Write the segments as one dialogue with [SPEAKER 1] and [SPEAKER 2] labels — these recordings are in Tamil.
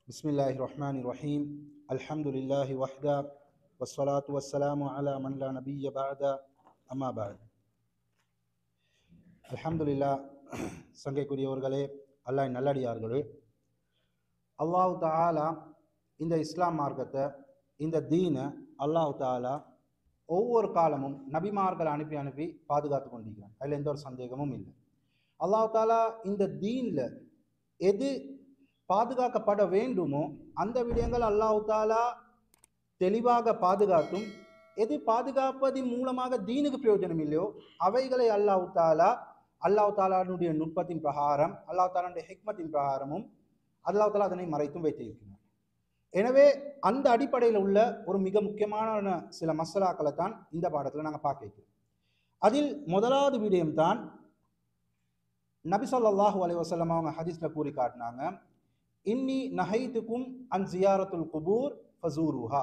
[SPEAKER 1] بسم الله الرحمن الرحيم الحمد لله وحده والصلاة والسلام على من لا نبي بعد أما بعد அல்ஹம்துலில்லா சங்கைக்குரியவர்களே அல்லாஹ் நல்லடியார்களே அல்லாஹ் தாலா இந்த இஸ்லாம் மார்க்கத்தை இந்த தீனை அல்லாஹ் தாலா ஒவ்வொரு காலமும் நபிமார்கள் அனுப்பி அனுப்பி பாதுகாத்து கொண்டிருக்கிறான் அதில் எந்த ஒரு சந்தேகமும் இல்லை அல்லாஹ் தாலா இந்த தீனில் எது பாதுகாக்கப்பட வேண்டுமோ அந்த விடயங்கள் அல்லாஹ் தாலா தெளிவாக பாதுகாத்தும் எது பாதுகாப்பதின் மூலமாக தீனுக்கு பிரயோஜனம் இல்லையோ அவைகளை அல்லாஹ் தாலா அல்லாஹ் தாலானுடைய நுட்பத்தின் பிரகாரம் அல்லாஹ் தாலானுடைய ஹிக்மத்தின் பிரகாரமும் அல்லாஹ் தாலா அதனை மறைத்தும் வைத்திருக்கிறார் எனவே அந்த அடிப்படையில் உள்ள ஒரு மிக முக்கியமான சில மசாலாக்களை தான் இந்த பாடத்தில் நாங்கள் பார்க்க வைக்கிறோம் அதில் முதலாவது விடயம்தான் நபி ஸல்லல்லாஹு அலைஹி வஸல்லம் அவங்க ஹதீஸ்ல கூறி காட்டினாங்க இன்னி நஹைத்துக்கும் அன் ஜியாரத்துல் குபூர் ஃபசூருஹா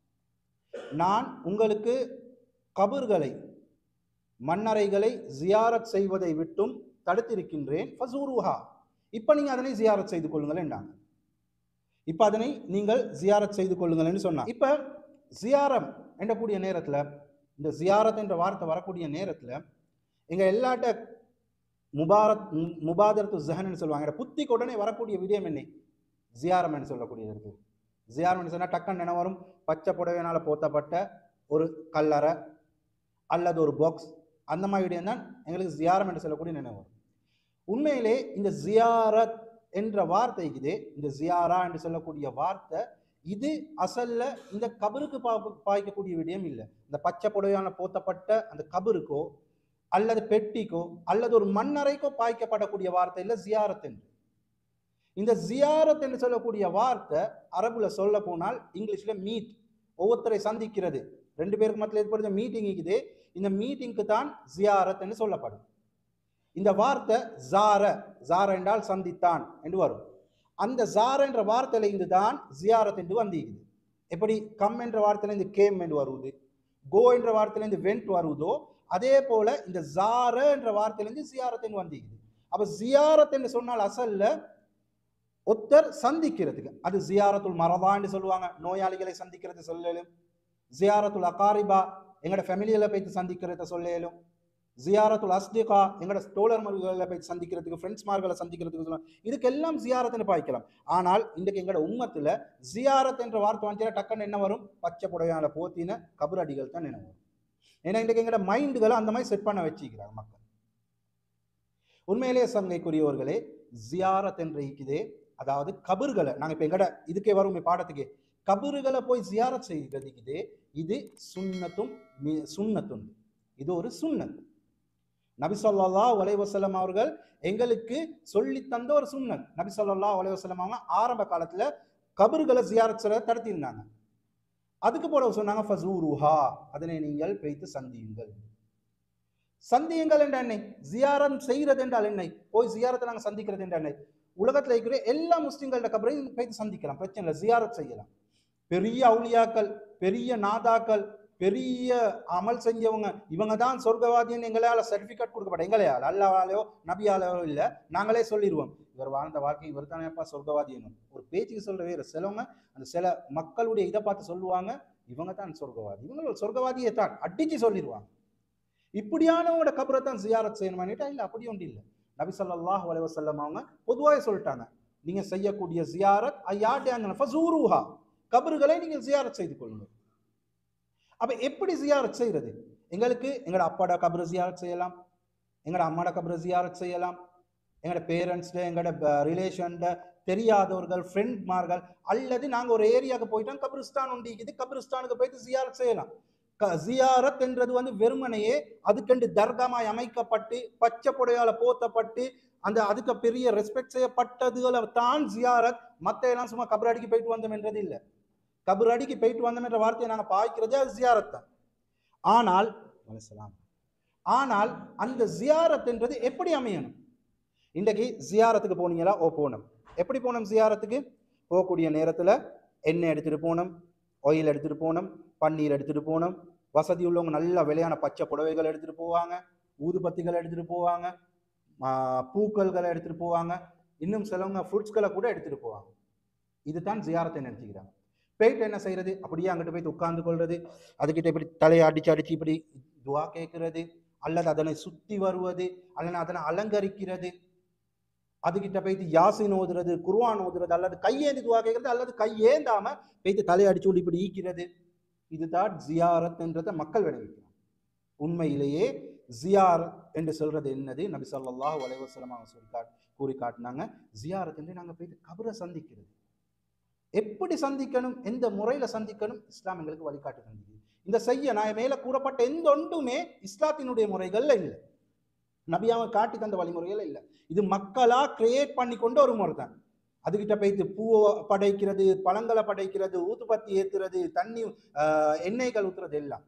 [SPEAKER 1] நான் உங்களுக்கு கபர்களை மண்ணறைகளை ஜியாரத் செய்வதை விட்டும் தடுத்திருக்கின்றேன் ஃபசூருஹா இப்போ நீங்கள் அதனை ஜியாரத் செய்து கொள்ளுங்கள் என்றாங்க இப்போ அதனை நீங்கள் ஜியாரத் செய்து கொள்ளுங்கள்னு சொன்னாங்க இப்போ ஜியாரம் என்றக்கூடிய நேரத்தில் இந்த ஜியாரத் என்ற வார்த்தை வரக்கூடிய நேரத்தில் எங்கள் எல்லாட்ட முபாரத் மு- முபாதரத்து ஜஹன்னு சொல்லுவாங்க எங்க புத்திக்கு உடனே வரக்கூடிய விடயம் என்ன ஜியாரம் என்று சொல்லக்கூடியது இருக்கு ஜியாரம் சொன்னால் டக்குன்னு நினைவு வரும் பச்சை புடவையினால போத்தப்பட்ட ஒரு கல்லறை அல்லது ஒரு பாக்ஸ் அந்த மாதிரி விடயம் தான் எங்களுக்கு ஜியாரம் என்று சொல்லக்கூடிய நினைவு வரும் உண்மையிலே இந்த ஜியாரத் என்ற வார்த்தை இது இந்த ஜியாரா என்று சொல்லக்கூடிய வார்த்தை இது அசல்ல இந்த கபருக்கு பா பாய்க்கக்கூடிய விடயம் இல்லை இந்த பச்சை புடவையான போத்தப்பட்ட அந்த கபருக்கோ அல்லது பெட்டிக்கோ அல்லது ஒரு மண்ணறைக்கோ பாய்க்கப்படக்கூடிய வார்த்தை இல்லை ஜியாரத் என்று இந்த ஜியாரத் என்று சொல்லக்கூடிய வார்த்தை அரபுல சொல்ல போனால் இங்கிலீஷ்ல மீட் ஒவ்வொருத்தரை சந்திக்கிறது ரெண்டு பேருக்கு மத்தியில் ஏற்படுத்த மீட்டிங் இருக்குது இந்த மீட்டிங்க்கு தான் ஜியாரத் என்று சொல்லப்படும் இந்த வார்த்தை ஜார ஜார என்றால் சந்தித்தான் என்று வரும் அந்த ஜார என்ற வார்த்தையில இருந்து தான் ஜியாரத் என்று வந்திருக்குது எப்படி கம் என்ற வார்த்தையில இருந்து கேம் என்று வருவது கோ என்ற வார்த்தையில இருந்து வெண்ட் வருவதோ அதே போல இந்த ஜார என்ற வார்த்தையில இருந்து ஜியாரத் என்று வந்திருக்குது அப்ப ஜியாரத் என்று சொன்னால் அசல்ல ஒத்தர் சந்திக்கிறதுக்கு அது ஜியாரத்துல் மரபான்னு சொல்லுவாங்க நோயாளிகளை சந்திக்கிறது சொல்லலும் ஜியாரத்துல் அகாரிபா எங்களோட ஃபேமிலியில போயிட்டு சந்திக்கிறத சொல்லலும் ஜியாரத்துல் அஸ்திகா எங்களோட தோழர்மார்களை போய் சந்திக்கிறதுக்கு ஃப்ரெண்ட்ஸ்மார்களை சந்திக்கிறதுக்கு சொல்லலாம் இதுக்கெல்லாம் ஜியாரத்துன்னு பாய்க்கலாம் ஆனால் இன்றைக்கு எங்களோட உம்மத்துல ஜியாரத் என்ற வார்த்தை வந்துச்சுன்னா டக்குன்னு என்ன வரும் பச்சை புடையால போத்தின கபரடிகள் தான் என்ன வரும் ஏன்னா இன்றைக்கு எங்களோட மைண்டுகளை அந்த மாதிரி செட் பண்ண வச்சுக்கிறாங்க மக்கள் உண்மையிலேயே சங்கைக்குரியவர்களே ஜியாரத் என்ற இருக்குதே அதாவது கபர்களை நாங்கள் இப்போ எங்கட இதுக்கே வரும் இந்த பாடத்துக்கு கபறுகளை போய் ஜியாரத் செய்கிறதுக்குதே இது சுன்னத்தும் மி- சுன்னத்தும் இது ஒரு சுன்னத் நபி ஸல்லல்லாஹு அலைஹி வஸல்லம் அவர்கள் எங்களுக்கு சொல்லி தந்த ஒரு சுன்னத் நபி ஸல்லல்லாஹு அலைஹி வஸல்லம் அவங்க ஆரம்ப காலத்துல கபறுகளை ஜியாரத் செய்ய தடுத்திருந்தாங்க அதுக்கு போல சொன்னாங்க ஃபசூருஹா அதனை நீங்கள் பெய்து சந்தியுங்கள் சந்தியுங்கள் என்ற என்னை ஜியாரம் செய்கிறது என்றால் என்னை போய் ஜியாரத்தை நாங்கள் சந்திக்கிறது என்ற என்னை உலகத்தில் இருக்கிற எல்லா முஸ்லிம்களோட கபரையும் போய் சந்திக்கலாம் பிரச்சனை இல்லை ஜியாரத் செய்யலாம் பெரிய அவுலியாக்கள் பெரிய நாதாக்கள் பெரிய அமல் செஞ்சவங்க இவங்க தான் சொர்க்கவாதின்னு எங்களால் சர்டிஃபிகேட் கொடுக்கப்பட்ட எங்களையால் அல்லாவாலையோ நபியாலையோ இல்லை நாங்களே சொல்லிடுவோம் இவர் வாழ்ந்த வாழ்க்கை இவர் தானேப்பா சொர்க்கவாதின்னு ஒரு பேச்சுக்கு சொல்ற வேறு சிலவங்க அந்த சில மக்களுடைய இதை பார்த்து சொல்லுவாங்க இவங்க தான் சொர்க்கவாதி இவங்க சொர்க்கவாதியை தான் அடிச்சு சொல்லிடுவாங்க இப்படியானவங்களோட கபரை தான் ஜியாரத் செய்யணுமான்னுட்டா இல்லை அப்படி ஒன்றும் இல்லை நபி ஸல்லல்லாஹு அலைஹி வஸல்லம் அவங்க பொதுவாக சொல்லிட்டாங்க நீங்க செய்யக்கூடிய ஜியாரத் ஐயாட்டியாங்க ஃபசூருஹா கபறுகளை நீங்கள் ஜியாரத் செய்து கொள்ளுங்கள் அப்ப எப்படி ஜியாரத் செய்யறது எங்களுக்கு எங்களோட அப்பாட கபரை ஜியாரத் செய்யலாம் எங்களோட அம்மாட கபரை ஜியாரத் செய்யலாம் எங்களோட பேரண்ட்ஸ்ட எங்களோட ரிலேஷன்ட தெரியாதவர்கள் ஃப்ரெண்ட்மார்கள் அல்லது நாங்க ஒரு ஏரியாவுக்கு போயிட்டோம் கபிரிஸ்தான் உண்டிக்குது கபிரிஸ்தானுக்கு போயிட்டு ஜியாரத் செய்யலாம் க- ஜியாரத் என்றது வந்து வெறுமனையே அதுக்கென்று தர்கமாய் அமைக்கப்பட்டு பச்சை புடையால போத்தப்பட்டு அந்த அதுக்கு பெரிய ரெஸ்பெக்ட் செய்யப்பட்டதுகளை தான் ஜியாரத் மத்த எல்லாம் சும்மா கபரடிக்கு போயிட்டு வந்தோம் என்றது இல்லை கபரடிக்கு போயிட்டு வந்தோம் என்ற வார்த்தையை நாங்க பாய்க்கிறதே அது ஜியாரத் தான் ஆனால் அலைஹிஸ்ஸலாம். ஆனால் அந்த ஜியாரத் என்றது எப்படி அமையணும் இன்றைக்கு ஜியாரத்துக்கு போனீங்களா ஓ போனோம் எப்படி போனோம் ஜியாரத்துக்கு போகக்கூடிய நேரத்துல எண்ணெய் எடுத்துட்டு போனோம் ஆயில் எடுத்துட்டு போனோம் பன்னீர் எடுத்துட்டு போனோம் வசதி உள்ளவங்க நல்ல விலையான பச்சை புடவைகள் எடுத்துட்டு போவாங்க ஊதுபத்திகள் எடுத்துட்டு போவாங்க ஆஹ் பூக்கள்களை எடுத்துட்டு போவாங்க இன்னும் சிலவங்க ஃப்ரூட்ஸ்களை கூட எடுத்துட்டு போவாங்க இதுதான் ஜியாரத்தை நினைச்சுக்கிறாங்க போயிட்டு என்ன செய்யறது அப்படியே அங்கிட்டு போய் உட்கார்ந்து கொள்றது அதுகிட்ட இப்படி தலையை அடிச்சு அடிச்சு இப்படி துவா கேட்கிறது அல்லது அதனை சுத்தி வருவது அல்லது அதனை அலங்கரிக்கிறது அதுகிட்ட போயிட்டு யாசின் ஓதுறது குர்ஆன் ஓதுறது அல்லது கையேந்தி துவா கேட்கறது அல்லது கையேந்தாம போயிட்டு தலையை அடிச்சு கொண்டு இப்படி ஈக்கிறது இதுதான் ஜியாரத் என்றதை மக்கள் விளைவிக்கிறாங்க உண்மையிலேயே ஜியாரத் என்று சொல்றது என்னது நபி ஸல்லல்லாஹு அலைஹி வஸல்லம் அவங்க சொல்லி காட் கூறி காட்டினாங்க ஜியாரத் என்று நாங்க போயிட்டு கபரை சந்திக்கிறது எப்படி சந்திக்கணும் எந்த முறையில சந்திக்கணும் இஸ்லாம் எங்களுக்கு வழிகாட்டு தந்தது இந்த செய்ய நான் மேல கூறப்பட்ட எந்த ஒன்றுமே இஸ்லாத்தினுடைய முறைகள்ல இல்லை நபியாவை காட்டி தந்த வழிமுறைகள் இல்லை இது மக்களா கிரியேட் பண்ணி கொண்ட ஒரு முறை தான் அதுகிட்ட போயிட்டு பூவை படைக்கிறது பழங்களை படைக்கிறது ஊதுபத்தி ஏத்துறது தண்ணி ஆஹ், எண்ணெய்கள் ஊத்துறது எல்லாம்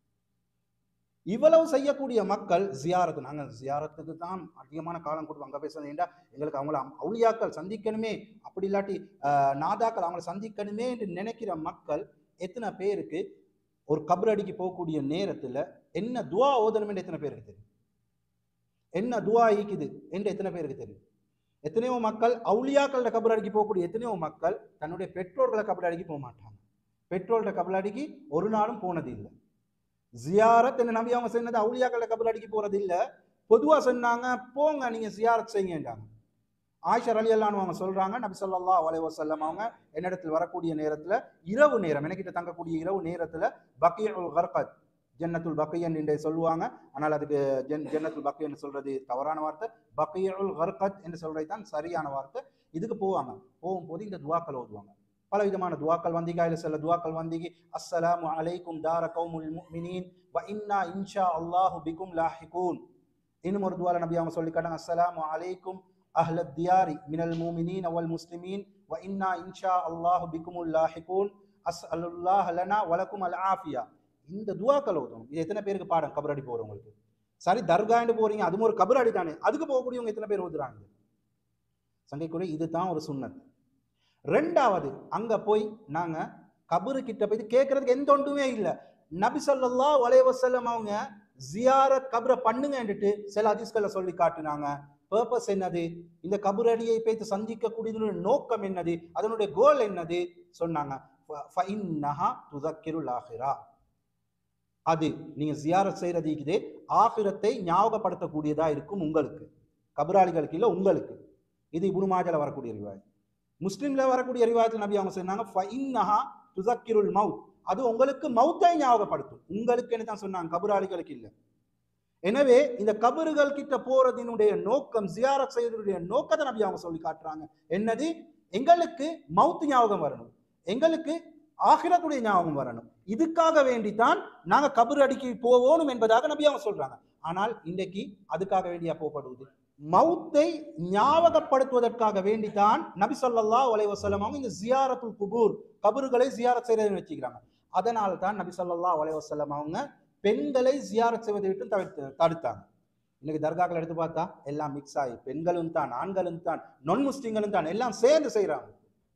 [SPEAKER 1] இவ்வளவு செய்யக்கூடிய மக்கள் ஜியாரத்து நாங்கள் ஜியாரத்துக்கு தான் அதிகமான காலம் கொடுப்போம் அங்கே பேசுறது ஏண்டா எங்களுக்கு அவங்கள அம்- அவுலியாக்கள் சந்திக்கணுமே அப்படி இல்லாட்டி ஆஹ், நாதாக்கள் அவங்கள சந்திக்கணுமே என்று நினைக்கிற மக்கள் எத்தனை பேருக்கு ஒரு கபரடிக்கு போகக்கூடிய நேரத்துல என்ன துவா ஓதணும் என்று எத்தனை பேருக்கு தெரியும் என்ன துவா ஈக்குது என்று எத்தனை பேருக்கு தெரியும் எத்தனையோ மக்கள் அவுலியாக்களோட கபரடிக்கு போகக்கூடிய எத்தனையோ மக்கள் தன்னுடைய பெற்றோர்களை கபரடிக்கு போக மாட்டாங்க பெற்றோர்களோட கபரடிக்கு ஒரு நாளும் போனது இல்லை ஜியாரத் என்ன நம்பி அவங்க சொன்னது அவுலியாக்களோட கபரடிக்கு போறது இல்ல பொதுவா சொன்னாங்க போங்க நீங்க ஜியாரத் செய்யுங்கன்றாங்க ஆயிஷர் அலி அல்லான்னு அவங்க சொல்றாங்க நபி ஸல்லல்லாஹு அலைஹி வஸல்லம் அவங்க என்னிடத்தில் வரக்கூடிய நேரத்துல இரவு நேரம் எனக்கிட்ட தங்கக்கூடிய இரவு நேரத்துல பக்கீஉல் கர்கத் ஜன்னத்துல் பக்கியன் என்று சொல்லுவாங்க ஆனால் அதுக்கு ஜன் ஜன்னத்துல் பக்கியன் சொல்றது தவறான வார்த்தை பக்கீஉல் கர்கத் என்று சொல்றது தான் சரியான வார்த்தை இதுக்கு போவாங்க போகும்போது இந்த துவாக்கள் ஓதுவாங்க பல விதமான துவாக்கள் வந்தீங்க அதில் சில துவாக்கள் வந்தீங்க அஸ்ஸலாமு அலைக்கும் தார கௌமுல் முஃமினீன் வ இன்னா இன்ஷா அல்லாஹு பிகும் லாஹிகூன் இன்னும் ஒரு துவால நபி அவங்க சொல்லி காட்டாங்க அஸ்ஸலாமு அலைக்கும் அஹ்ல தியாரி மினல் மூமினீன் அவல் முஸ்லிமீன் வ இன்னா இன்ஷா அல்லாஹு பிகுமுல் லாஹிகூன் அஸ் அல்லாஹ் லனா வலக்கும் அல் ஆஃபியா இந்த துவாக்கள் ஓதணும் இது எத்தனை பேருக்கு பாடம் கபரடி போறவங்களுக்கு சரி தர்காண்டு போறீங்க அதுவும் ஒரு கபரடி தானே அதுக்கு போகக்கூடியவங்க எத்தனை பேர் ஓதுறாங்க சங்கைக்குடி இதுதான் ஒரு சுன்னத் ரெண்டாவது அங்க போய் நாங்க கபரு கிட்ட போய் கேட்கறதுக்கு எந்த ஒன்றுமே இல்லை நபி ஸல்லல்லாஹு அலைஹி வஸல்லம் அவங்க ஜியாரத் கபரை பண்ணுங்கன்னுட்டு சில ஹதீஸ்களை சொல்லி காட்டினாங்க பர்பஸ் என்னது இந்த கபரடியை போய்த்து சந்திக்கக்கூடியதனுடைய நோக்கம் என்னது அதனுடைய கோல் என்னது சொன்னாங்க ஃப- ஃபஇன்னஹா துதக்கிருல் ஆஹிரா அது நீங்க ஜியாரத் செய்யறது இருக்குது ஆகிரத்தை ஞாபகப்படுத்தக்கூடியதா இருக்கும் உங்களுக்கு கபராளிகளுக்கு இல்ல உங்களுக்கு இது இப்னு மாஜால வரக்கூடிய ரிவாய் முஸ்லிம்ல வரக்கூடிய ரிவாயத்தில் நபி அவங்க சொன்னாங்க ஃபஇன்னஹா துதக்கிருல் மவுத் அது உங்களுக்கு மௌத்தை ஞாபகப்படுத்தும் உங்களுக்கு என்ன தான் சொன்னாங்க கபராளிகளுக்கு இல்ல எனவே இந்த கபறுகள் கிட்ட போறதினுடைய நோக்கம் ஜியாரத் செய்யறதுடைய நோக்கத்தை நபி அவங்க சொல்லி காட்டுறாங்க என்னது எங்களுக்கு மவுத் ஞாபகம் வரணும் எங்களுக்கு ஆகிரத்துடைய ஞாபகம் வரணும் இதுக்காக வேண்டித்தான் நாங்க கபர் அடிக்கி போவோணும் என்பதாக நபி அவங்க சொல்றாங்க ஆனால் இன்றைக்கு அதுக்காக வேண்டியா போகப்படுவது மவுத்தை ஞாபகப்படுத்துவதற்காக வேண்டித்தான் நபி ஸல்லல்லாஹு அலைஹி வஸல்லம் அவங்க இந்த ஜியாரத்துல் குபூர் கபறுகளை ஜியாரத் செய்யறதுன்னு வச்சுக்கிறாங்க அதனால தான் நபி ஸல்லல்லாஹு அலைஹி வஸல்லம் அவங்க பெண்களை ஜியாரத் செய்வதை விட்டு தவிர்த்து தடுத்தாங்க இன்னைக்கு தர்காக்கள் எடுத்து பார்த்தா எல்லாம் மிக்ஸ் ஆகி பெண்களும் தான் ஆண்களும் தான் நான் முஸ்லிம்களும் தான் எல்லாம் சேர்ந்து செய்றாங்க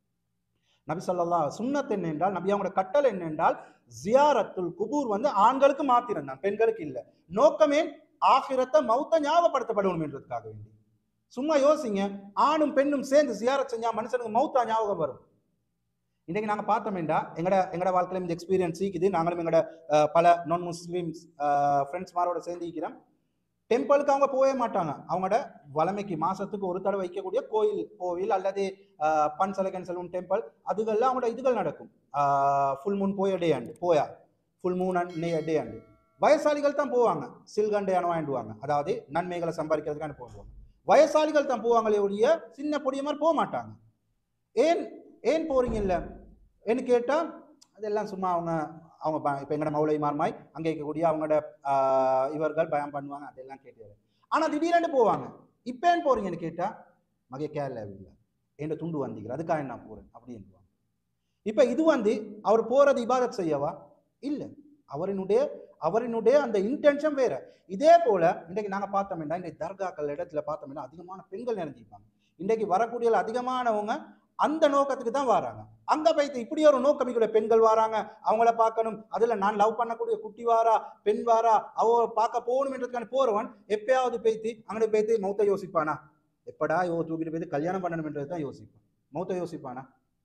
[SPEAKER 1] நபி ஸல்லல்லாஹு சுன்னத் என்ன என்றால் நபி அவங்களோட கட்டளை என்ன என்றால் ஜியாரத்துல் குபூர் வந்து ஆண்களுக்கு மாத்திரம் தான் பெண்களுக்கு இல்லை நோக்கமே ஆகிரத்தை மௌத்த ஞாபகப்படுத்தப்படணும் என்றதுக்காக வேண்டி சும்மா யோசிங்க ஆணும் பெண்ணும் சேர்ந்து ஜியாரத் செஞ்சா மனுஷனுக்கு மௌத்தா ஞாபகம் வரும் இன்னைக்கு நாங்க பார்த்தோமேண்டா எங்கட எங்கட வாழ்க்கையில இந்த எக்ஸ்பீரியன்ஸ் இருக்குது நாங்களும் எங்கட அஹ், பல நான் முஸ்லிம்ஸ் ஃப்ரெண்ட்ஸ் மாரோட சேர்ந்து இருக்கிறோம் டெம்பிளுக்கு அவங்க போகவே மாட்டாங்க அவங்களோட வளமைக்கு மாசத்துக்கு ஒரு தடவை வைக்கக்கூடிய கோயில் கோவில் அல்லது அஹ், பன்சலகன் செல்வம் டெம்பிள் அதுகள்லாம் அவங்களோட இதுகள் நடக்கும் full moon Poya day and Poya full moon day and வயசாளிகள் தான் போவாங்க சில்கண்டை வாங்கிடுவாங்க அதாவது நன்மைகளை சம்பாதிக்கிறதுக்கான போவாங்க வயசாளிகள் தான் போவாங்களே ஒழிய சின்ன பொடிய மாதிரி போக மாட்டாங்க ஏன் ஏன் போறீங்க இல்ல ஏன்னு கேட்டா அதெல்லாம் சும்மா அவங்க அவங்க ப- இப்ப எங்கட மௌலை மார்மாய் அங்கே இருக்கக்கூடிய அவங்களோட ஆஹ், இவர்கள் பயம் பண்ணுவாங்க அதெல்லாம் கேட்டு ஆனா திடீரென்று போவாங்க இப்ப ஏன் போறீங்கன்னு கேட்டா மகே கேரளா இல்லை என்ற துண்டு வந்தீங்க அதுக்காக நான் போறேன் அப்படின்வாங்க இப்ப இது வந்து அவர் போறது இபாதத் செய்யவா இல்ல அவரினுடைய அவரினுடைய அந்த இன்டென்ஷன் வேற இதே போல இன்றைக்கு நாங்க பார்த்தோம்னா இன்றைக்கு தர்காக்கள் இடத்துல பார்த்தோம்னா அதிகமான பெண்கள் நிறைஞ்சிருப்பாங்க இன்றைக்கு வரக்கூடிய அதிகமானவங்க அந்த நோக்கத்துக்கு தான் வராங்க அங்க போய்த்து இப்படி ஒரு நோக்கம் இருக்கிற பெண்கள் வராங்க அவங்கள பார்க்கணும் அதுல நான் லவ் பண்ணக்கூடிய குட்டி வாரா பெண் வாரா அவ பார்க்க போகணும் என்றதுக்கான போறவன் எப்பயாவது பேய்த்து அங்கே பேய்த்து மௌத்த யோசிப்பானா எப்படா யோ தூக்கிட்டு போய்த்து கல்யாணம் பண்ணணும் என்றது தான் யோசிப்பான் மௌத்த யோசிப்பானா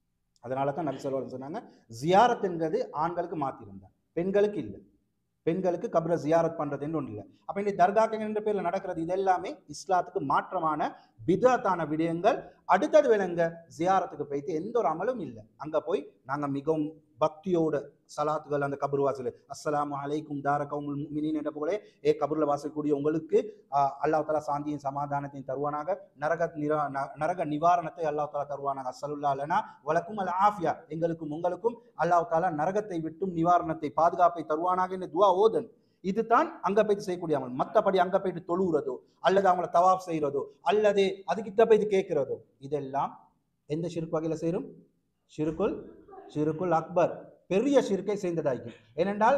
[SPEAKER 1] அதனால தான் நபி சொல்லுவாங்க சொன்னாங்க ஜியாரத் என்றது ஆண்களுக்கு மாத்திருந்தார் பெண்களுக்கு இல்லை பெண்களுக்கு கபரை ஜியாரத் பண்றதுன்னு ஒன்று இல்லை அப்ப இந்த தர்காக்கள் என்ற பேர்ல நடக்கிறது இது எல்லாமே இஸ்லாத்துக்கு மாற்றமான பிதாத்தான விடயங்கள் அடுத்தது வேணுங்க ஜியாரத்துக்கு போயிட்டு எந்த ஒரு அமலும் இல்லை அங்க போய் நாங்க மிகவும் பக்தியோட சலாத்துகள் அந்த கபர் வாசல் அஸ்ஸலாமு அலைக்கும் தார கவுமுல் முஃமினீன் என்ற போலே ஏ கபர்ல வாசக்கூடிய உங்களுக்கு ஆஹ், அல்லாஹ் தஆலா சாந்தியும் சமாதானத்தையும் தருவானாக நரக நிரா ந- நரக நிவாரணத்தை அல்லாஹ் தஆலா தருவானாக அஸ்ஸலுல்லா லனா வலக்கும் அல் ஆஃபியா எங்களுக்கும் உங்களுக்கும் அல்லாஹ் தஆலா நரகத்தை விட்டும் நிவாரணத்தை பாதுகாப்பை தருவானாக என்று துவா ஓதன் இதுதான் அங்க போயிட்டு செய்யக்கூடிய அமல் மத்தபடி அங்க போயிட்டு தொழுகிறதோ அல்லது அவங்கள தவாப் செய்யறதோ அல்லது அதுக்கிட்ட போயிட்டு கேட்கிறதோ இதெல்லாம் எந்த ஷிர்க் வகையில சேரும் ஷிருக்குல் ஷிருக்குல் அக்பர் பெரிய ஷிர்க்கை சேர்ந்ததாகும் ஏனென்றால்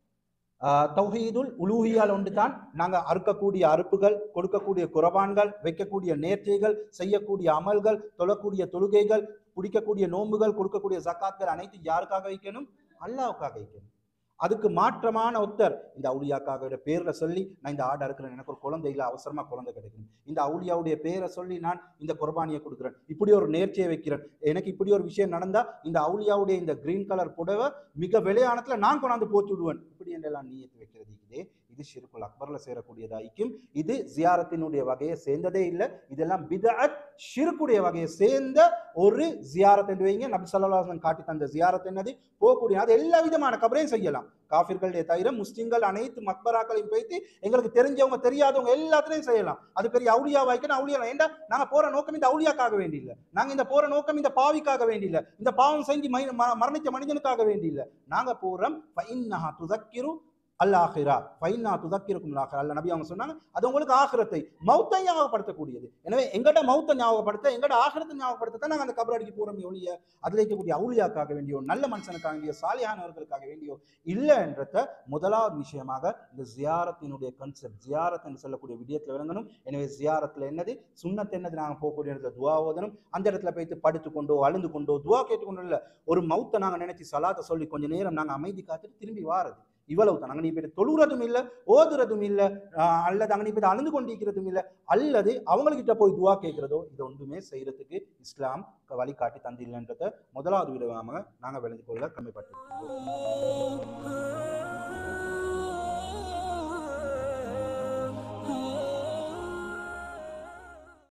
[SPEAKER 1] ஆஹ், தௌஹீதுல் உலூஹியால் ஒன்று தான் நாங்கள் அறுக்கக்கூடிய அறுப்புகள் கொடுக்கக்கூடிய குரபான்கள் வைக்கக்கூடிய நேர்ச்சைகள் செய்யக்கூடிய அமல்கள் தொழக்கூடிய தொழுகைகள் பிடிக்கக்கூடிய நோன்புகள் கொடுக்கக்கூடிய ஜக்காத்கள் அனைத்தும் யாருக்காக வைக்கணும் அல்லாவுக்காக வைக்கணும் அதுக்கு மாற்றமான ஒத்தர் இந்த அவுலியாக்காக பேரை சொல்லி நான் இந்த ஆடை இருக்கிறேன் எனக்கு ஒரு குழந்தை இல்லை அவசரமா குழந்தை கிடைக்கும் இந்த அவுலியாவுடைய பேரை சொல்லி நான் இந்த குர்பானியை கொடுக்குறேன் இப்படி ஒரு நேர்ச்சியை வைக்கிறேன் எனக்கு இப்படி ஒரு விஷயம் நடந்தா இந்த அவுலியாவுடைய இந்த கிரீன் கலர் புடவை மிக விளையாணத்துல நான் கொண்டாந்து போச்சு விடுவேன் இப்படி என்றெல்லாம் நீயத்து வைக்கிறது இதே இது ஷிருக்குல் அக்பர்ல சேரக்கூடியதாய்க்கும் இது ஜியாரத்தினுடைய வகையை சேர்ந்ததே இல்லை இதெல்லாம் பிதஅத் ஷிருக்குடைய வகையை சேர்ந்த ஒரு ஜியாரத் என்று வைங்க நபி ஸல்லல்லாஹு அலைஹி வஸல்லம் காட்டி தந்த ஜியாரத் என்னது போகக்கூடிய அது எல்லா விதமான கபரையும் செய்யலாம் காஃபிர்களுடைய தவிர முஸ்லிம்கள் அனைத்து மக்பராக்களையும் போய்த்து எங்களுக்கு தெரிஞ்சவங்க தெரியாதவங்க எல்லாத்துலயும் செய்யலாம் அது பெரிய அவுளியா வாய்க்கணும் அவுளியா ஏண்டா நாங்க போற நோக்கம் இந்த அவுளியாக்காக வேண்டி இல்ல நாங்க இந்த போற நோக்கம் இந்த பாவிக்காக வேண்டி இல்ல இந்த பாவம் செஞ்சு மை- ம- மரணிச்ச மனிதனுக்காக வேண்டி இல்ல நாங்க போறோம் ஃபைன்னஹா துதக்கிரு அல்லாஹிரா ஃபைன்னா துதக்கிருக்கும் ஆஹிரா அல்ல நபி அவங்க சொன்னாங்க அது உங்களுக்கு ஆகிரத்தை மௌத்தை ஞாபகப்படுத்தக்கூடியது எனவே எங்கட மௌத்தை ஞாபகப்படுத்த எங்கட ஆகிரத்தை ஞாபகப்படுத்த தான் நாங்க அந்த கபரடிக்கு போறோம் ஒழிய அதுல இருக்கக்கூடிய அவுளியாக்காக வேண்டியோ நல்ல மனுஷனுக்காக வேண்டியோ சாலியானவர்களுக்காக வேண்டியோ இல்லைன்றத முதலாவது விஷயமாக இந்த ஜியாரத்தினுடைய கன்செப்ட் ஜியாரத் என்று சொல்லக்கூடிய விடயத்தில் விளங்கணும் எனவே ஜியாரத்தில் என்னது சுண்ணத் என்னது நாங்கள் போகக்கூடிய இடத்துல துவா ஓதணும் அந்த இடத்துல போயிட்டு படுத்து கொண்டோ அழுந்து கொண்டோ துவா கேட்டுக்கொண்டோ இல்லை ஒரு மௌத்தை நாங்கள் நினைச்சு சலாத்தை சொல்லி கொஞ்ச நேரம் நாங்கள் அமைதி காத்துட்டு திரும்பி வாரது இவ்வளவு தான் அங்கே நீ போயிட்டு தொழுகிறதும் இல்லை ஓதுறதும் இல்லை ஆஹ் அல்லது அங்கே நீ போயிட்டு அழுந்து கொண்டிருக்கிறதும் இல்லை அல்லது அவங்கக்கிட்ட போய் துவா கேட்கிறதோ இது ஒன்றுமே செய்யறதுக்கு இஸ்லாம் வழிகாட்டி தந்தில்லைன்றத முதலாவது விடமாக நாங்கள் விளங்கிக் கொள்ள கடமைப்பட்டிருக்கோம்